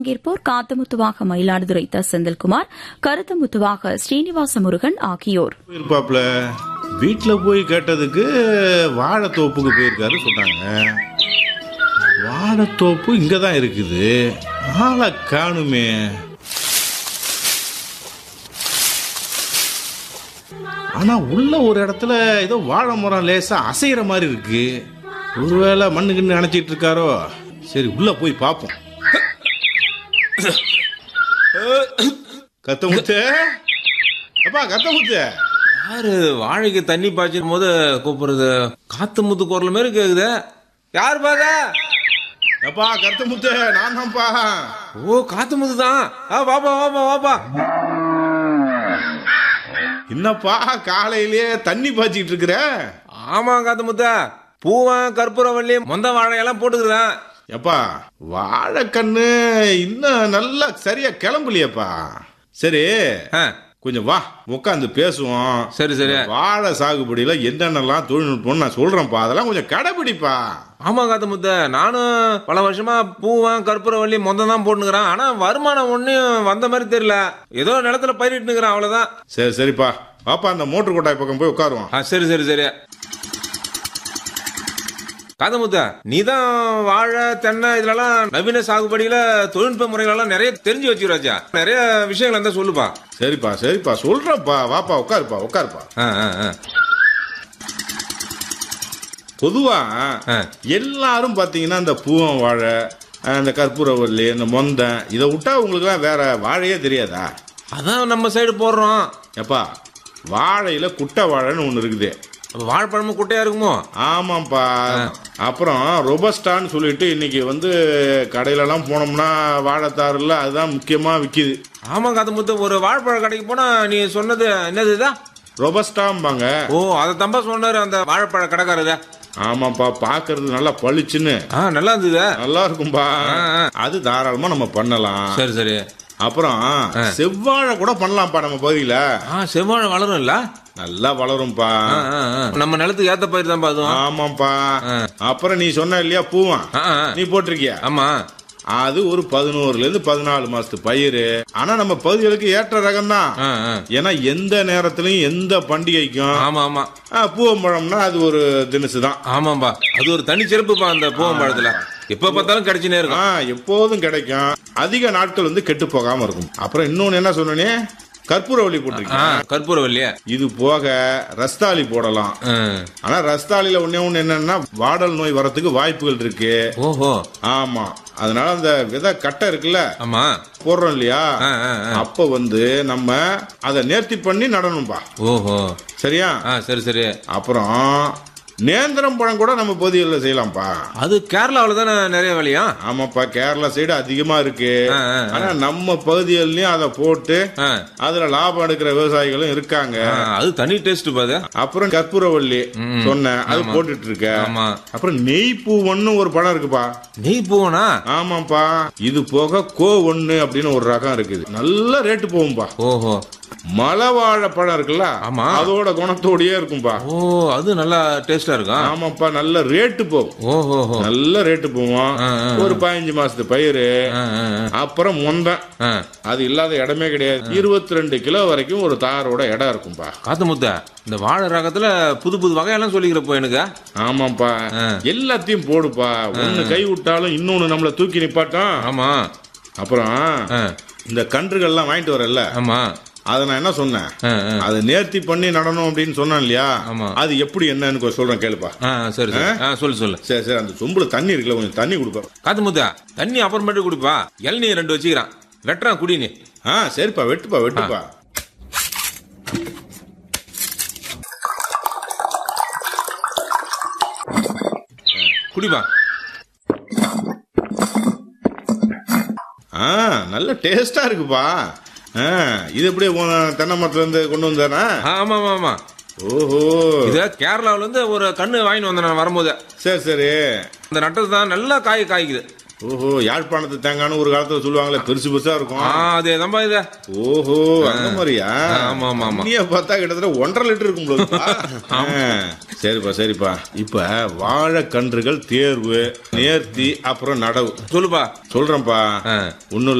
பங்கேற்போர் காத்தமுத்துவாக மயிலாடுதுறை த செந்தில்குமார் கருத்தமுத்துவாக ஸ்ரீனிவாச முருகன் ஆகியோர் போயிருப்பாப்ல வீட்டில் போய் கேட்டதுக்கு வாழைத்தோப்புக்கு போயிருக்காரு சொன்னாங்க வாழைத்தோப்பு இங்கே தான் இருக்குது ஆளை காணுமே ஆனா உள்ள ஒரு இடத்துல ஏதோ வாழை மரம் லேசா அசைகிற மாதிரி இருக்கு ஒருவேளை மண்ணுக்குன்னு நினைச்சிட்டு இருக்காரோ சரி உள்ள போய் பார்ப்போம் கத்தமுத்து அப்பா கத்தமுத்து யாரு வாழைக்கு தண்ணி பாய்ச்சும் போது கூப்பிடுறது காத்து முத்து குரல் மாதிரி கேக்குது யார் பாக்க எப்பா கத்தமுத்து நான் தான்ப்பா ஓ காத்து முத்து தான் ஆ வாப்பா வாப்பா வாப்பா என்னப்பா காலையிலேயே தண்ணி பாய்ச்சிட்டு இருக்கிற ஆமா காத்து முத்த பூவன் கற்பூரவள்ளி மொந்த வாழையெல்லாம் போட்டுக்கிறேன் எப்பா வாழைக்கண்ணு இன்னும் நல்லா சரியா கிளம்பலையேப்பா சரி ஆ, கொஞ்சம் வா உட்காந்து பேசுவோம் சரி சரி வாழை சாகுபடியில என்னென்னலாம் தொழில்நுட்பம்னு நான் சொல்றேன்ப்பா அதெல்லாம் கொஞ்சம் கடைபிடிப்பா ஆமா காத்து முத்த நானும் பல வருஷமா பூவன் கற்பூரவள்ளி மொந்தம் தான் போட்டுக்கிறேன் ஆனா வருமானம் ஒன்னும் வந்த மாதிரி தெரியல ஏதோ நிலத்துல பயிரிட்டுக்கிறேன் அவ்வளவுதான் சரி சரிப்பா பாப்பா அந்த மோட்டர் கொட்டாய் பக்கம் போய் உட்காருவோம் ஆ சரி சரி சரி காதமுத்த நீ தான் வாழை தென்னை இதுலலாம் நவீன சாகுபடியில தொழில்நுட்ப முறைகளெல்லாம் நிறைய தெரிஞ்சு வச்சுக்கிறாச்சா நிறைய விஷயங்கள் இருந்தா சொல்லுப்பா சரிப்பா சரிப்பா சொல்றேன்ப்பா வாப்பா உட்காருப்பா உட்காருப்பா ஆ, ஆ, ஆ. பொதுவா ஆ. எல்லாரும் பாத்தீங்கன்னா இந்த பூவம் வாழை அஹ், இந்த கற்பூரவல்லி இந்த மொந்தம் இதை விட்டா உங்களுக்குலாம் வேற வாழையே தெரியாதா அதான் நம்ம சைடு போடுறோம் எப்பா வாழையில குட்டை வாழைன்னு ஒன்று இருக்குது அப்ப வாழைப்பழமும் குட்டையா இருக்குமோ ஆமாப்பா அப்புறம் ரொபஸ்டான்னு சொல்லிட்டு இன்னைக்கு வந்து கடையிலலாம் போனோம்னா வாழைத்தாறுல அதுதான் முக்கியமா விற்கிது ஆமா காதமுத்த ஒரு வாழைப்பழ கடைக்கு போனா நீ சொன்னது என்னது இதா ரொபஸ்டாம்பாங்க ஓ அதை தம்பா சொன்னாரு அந்த வாழைப்பழ கடைக்காரத ஆமாப்பா பார்க்கிறது நல்லா பளிச்சுன்னு ஆ நல்லா இருந்தது நல்லா இருக்கும்பா ஆ, ஆ. அது தாராளமா நம்ம பண்ணலாம் சரி சரி அப்புறம் செவ்வாழை கூட பண்ணலாம்ப்பா நம்ம பகுதியில ஆ செவ்வாழை வளரும் இல்ல நல்லா வளரும்பா ஆ, ஆ, ஆ. நம்ம நிலத்துக்கு ஏத்த பயிர் தான் அதுவும் ஆமாப்பா அப்புறம் நீ சொன்ன இல்லையா பூவன் ஆ, ஆ. நீ போட்டிருக்கியா ஆமா அது ஒரு பதினோருல இருந்து பதினாலு மாசத்து பயிர் ஆனா நம்ம பகுதிகளுக்கு ஏற்ற ரகம் தான் ஆ, ஆ. ஏன்னா எந்த நேரத்திலையும் எந்த பண்டிகைக்கும் ஆமா ஆமா ஆ, பூவம்பழம்னா அது ஒரு தினசு தான் ஆமாம்பா அது ஒரு தனி சிறப்புப்பா அந்த பூவம்பழத்துல எப்ப பார்த்தாலும் கிடைச்சுனே ஆ, இருக்கும் எப்போதும் கிடைக்கும் அதிக நாட்கள் வந்து கெட்டு போகாம இருக்கும் அப்புறம் இன்னொன்னு என்ன சொன்னே கற்பூரவள்ளி ஆ, போட்டிருக்கேன் கற்பூரவல்லியா இது போக ரஸ்தாளி போடலாம் ஆ. ஆனா ரஸ்தாளில ஒண்ணே ஒண்ணு என்னன்னா வாடல் நோய் வரத்துக்கு வாய்ப்புகள் இருக்கு ஓஹோ ஆமா அதனால அந்த விதை கட்டை இருக்குல்ல ஆமா போடுறோம் இல்லையா ஆ, ஆ, ஆ. அப்ப வந்து நம்ம அதை நேர்த்தி பண்ணி நடணும்பா ஓஹோ சரியா ஆ சரி சரி அப்புறம் நேந்திரம் பழம் கூட நம்ம பகுதிகளில் செய்யலாம்ப்பா அது கேரளாவுல தானே நிறைய வேலையா ஆமாப்பா கேரளா சைடு அதிகமா இருக்கு ஆ, ஆ, ஆ. ஆனா நம்ம பகுதிகள்லயும் அதை போட்டு ஆ. அதுல லாபம் எடுக்கிற விவசாயிகளும் இருக்காங்க ஆ, அது தனி டேஸ்ட் பாது அப்புறம் கற்பூரவள்ளி சொன்னேன் அது போட்டுட்டு இருக்க ஆமா. அப்புறம் நெய் பூ ஒண்ணு ஒரு பழம் இருக்குப்பா நெய் பூவனா ஆமாப்பா இது போக கோ ஒண்ணு அப்படின்னு ஒரு ரகம் இருக்குது நல்ல ரேட்டு போகும்பா ஓஹோ மலை வாழைப்பழம் இருக்குல்ல ஆமா. அதோட குணத்தோடயே இருக்கும்பா ஓ அது நல்லா டேஸ்டா இருக்கும் ஆமாப்பா நல்ல ரேட்டு போகும் ஓஹோஹோ நல்ல ரேட்டு போவோம் ஆ, ஆ, ஒரு பதினஞ்சு மாசத்து பயிர் ஆ, ஆ, ஆ. அப்புறம் முந்தன் ஆ. அது இல்லாத இடமே கிடையாது இருபத்தி ரெண்டு கிலோ வரைக்கும் ஒரு தாரோட இடம் இருக்கும்பா காத்து முத்த இந்த வாழை ரகத்துல புது புது வகையெல்லாம் சொல்லிக்கிறப்போ எனக்கு ஆமாப்பா ஆ. எல்லாத்தையும் போடுப்பா ஒண்ணு கை விட்டாலும் இன்னொன்னு நம்மள தூக்கி நிப்பாட்டும் ஆமா அப்புறம் ஆ. இந்த கன்றுகள்லாம் வாங்கிட்டு வரல ஆமா அதை நான் என்ன சொன்னேன் ஆ, ஆ. அது நேர்த்தி பண்ணி நடணும் அப்படின்னு சொன்னேன் இல்லையா ஆமா. அது எப்படி என்னன்னு கொஞ்சம் சொல்றேன் கேளுப்பா ஆ சரி சரி ஆ சொல்லு சொல்லு சரி சரி அந்த சொம்புல தண்ணி இருக்குல்ல கொஞ்சம் தண்ணி கொடுப்பா காத்து முத்தா தண்ணி அப்புறமேட்டு குடிப்பா இளநீர் ரெண்டு வச்சுக்கிறான் வெட்டுறான் குடி நீ ஆ சரிப்பா வெட்டுப்பா வெட்டுப்பா குடிப்பா ஆ நல்ல டேஸ்டா இருக்குப்பா ஆ இது எப்படியே உன் தென்னை மரத்துல இருந்து கொண்டு வந்தானா ஆ, ஆமா ஆமா ஆமா ஓஹோ இத கேரளாவுல இருந்து ஒரு கண்ணு வாங்கிட்டு வந்தேன் நான் வரும்போது சரி சரி அந்த நட்டது தான் நல்லா காய் காய்க்குது ஓஹோ யாழ்ப்பாணத்து தேங்காய்னு ஒரு காலத்துல சொல்லுவாங்களே பெருசு பெருசா ஆ இருக்கும் அதேதான்பா இது ஓஹோ அந்த மாதிரியா ஆமா, ஆமா, ஆமா. தண்ணிய பார்த்தா கிட்டத்தட்ட ஒன்றரை லிட்டர் இருக்கும் போலப்பா. ஆ, சரிப்பா சரிப்பா இப்ப வாழைக்கன்றுகள் தேர்வு நேர்த்தி அப்புறம் நடவு சொல்லுப்பா சொல்றேன்ப்பா ஆ. ஒன்னும்